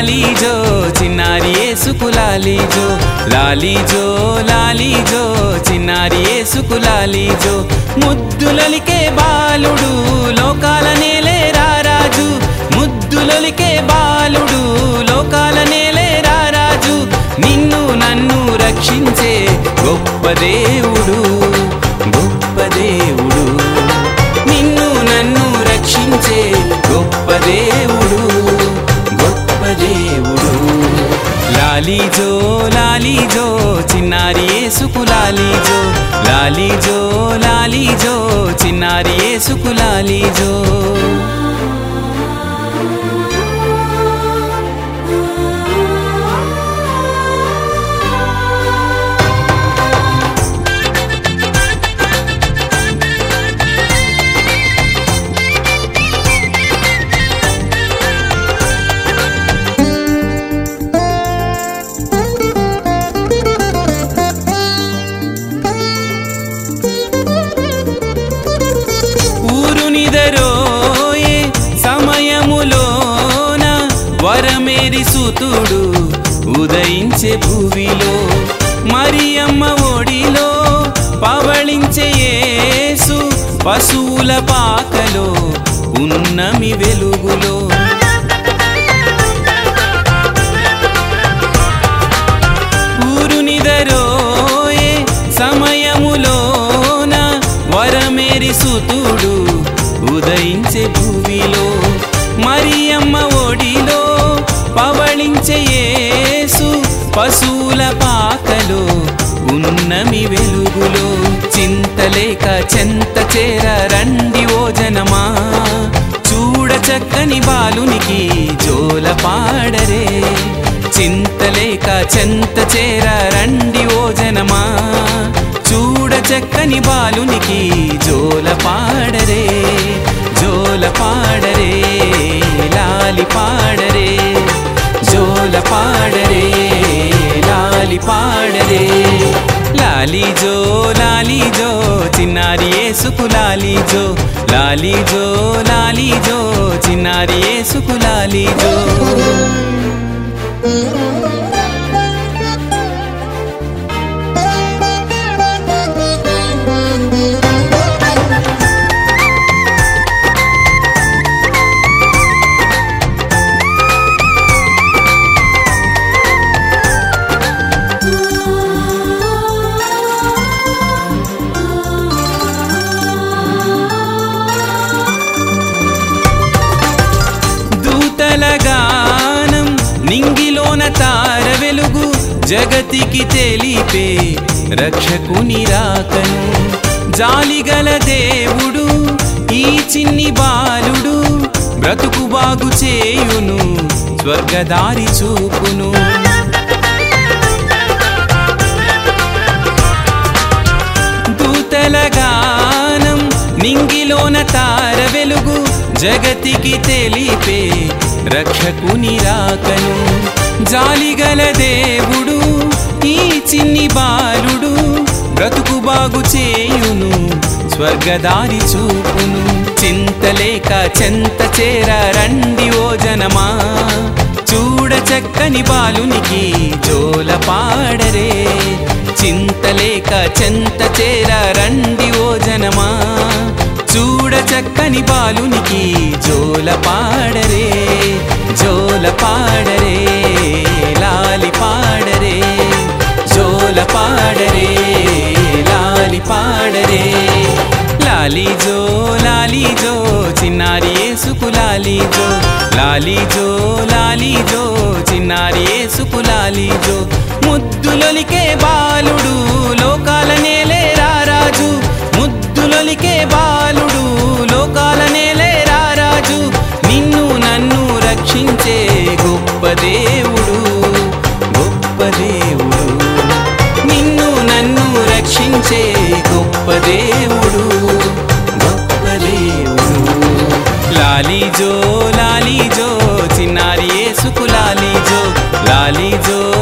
లాలీజో చిన్నారి ఏసుకు లాలీజో లాలీజో లాలీజో చిన్నారి ఏసుకు లాలీజో ముద్దులలికే బాలుడు లోకాల నేలే రారాజు ముద్దులలికే బాలుడు లోకాల నేలే రారాజు నిన్ను నన్ను రక్షించే గొప్ప దేవుడు గొప్ప దేవుడు నిన్ను నన్ను రక్షించే గొప్ప దేవుడు గొప్ప దేవుడు లాలీజో లాలీజో చిన్నారి ఏసుకు లాలీజో లాలీజో లాలీజో చిన్నారి ఏసుకు లాలీజో ఊరు నిదరోయే సమయములోన వరమేరి సుతుడు ఉదయించే భూవిలో మరియమ్మ ఒడిలో పవళించే యేసు పశువుల పాకలో ఉన్నమి వెలుగులో ఊరు నిదరోయే సమయములోన వరమేరి సుతుడు ఉదయించే భూమిలో మరియమ్మ ఒడిలో పవళించే యేసు పశువుల పాకలో ఉన్నమి వెలుగులో చింతలేక చెంత చేర రండి ఓ జనమా చూడ చక్కని బాలునికి జోల పాడరే చింతలేక చెంత చేర రండి ఓ జనమా చూడ చక్కని బాలునికి జోల పాడరే జోల పాడరే లాలి పాడరే జోల పాడరే లాలి పాడరే లాలీజో లాలీజో చిన్నారి ఏసుకు లాలీజో లాలీజో లాలీజో చిన్నారి ఏసుకు లాలీజో దూతల గానం నింగిలోన తార వెలుగు జగతికి తెలిపే రక్షకుని రాకను జాలిగల దేవుడు ఈ చిన్ని బాలుడు బ్రతుకు బాగు చేయును స్వర్గదారి చూపును దూతల గానం నింగిలోన తార వెలుగు జగతికి తెలిపే రక్షకుని రాకను జాలిగల దేవుడు ఈ చిన్ని బాలుడు బ్రతుకు బాగు చేయును స్వర్గదారి చూపును చింతలేక చెంత చేర రండి ఓ జనమా చూడ చక్కని బాలునికి జోల పాడరే చింతలేక చెంత చేర రండి ఓ జనమా చూడ చక్కని బాలునికి జోల పాడరే జోల పాడరే లాలి పాడరే జోల పాడరే లాలి పాడరే లాలీజో లాలీజో చిన్నారి ఏసుకు లాలీజో లాలీజో లాలీజో చిన్నారి ఏసుకు లాలీజో ముద్దులొలికే బాలుడు లోకాల నేలే రారాజు ముద్దులొలికే బాలుడు లోకాల నేలే రారాజు నిన్ను నన్ను రక్షించే గొప్ప దేవుడు గొప్ప దేవుడు నిన్ను నన్ను రక్షించే గొప్ప దేవుడు గొప్ప దేవుడు లాలీజో లాలీజో చిన్నారి ఏసుకు లాలీజో లాలీజో